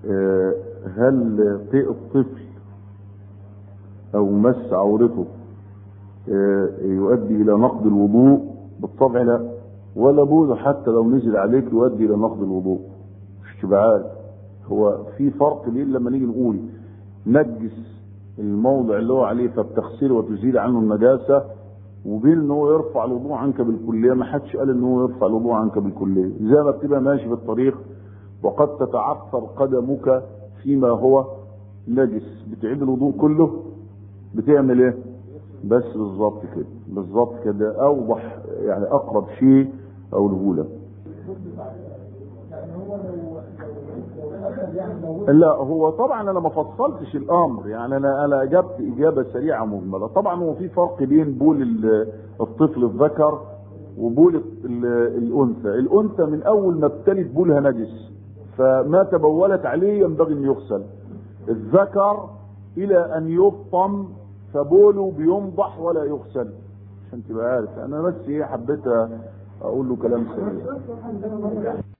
آه، هل طيء الطفل او مس عورته آه، يؤدي الى نقض الوضوء بالطبع لا ولا بول حتى لو نزل عليك يؤدي الى نقض الوضوء مش تبقى عارف هو في فرق بين لما نيجي نقول نجس الموضع اللي هو عليه فبتغسله وتزيل عنه النجاسه وبين ان هو يرفع الوضوء عنك بالكليه ما حدش قال ان هو يرفع الوضوء عنك بالكليه زي ما بتبقى ماشي في الطريق وقد تتعثر قدمك فيما هو نجس بتعيد الوضوء كله بتعمل ايه بس بالظبط كده بالظبط كده اوضح يعني اقرب شيء اقوله لك يعني هو لو لو لو اخذ يعني لو لا هو طبعا انا ما فصلتش الامر يعني انا انا اجبت اجابه سريعه مجمله طبعا هو في فرق بين بول ال- الطفل الذكر وبول ال- الانثى الانثى من اول ما ابتلت بولها نجس فما تبولت عليه ينبغي ان يغسل الذكر الى ان يفطم فبوله بينضح ولا يغسل عشان تبقى عارف انا بس ايه حبيت اقول له كلام سريع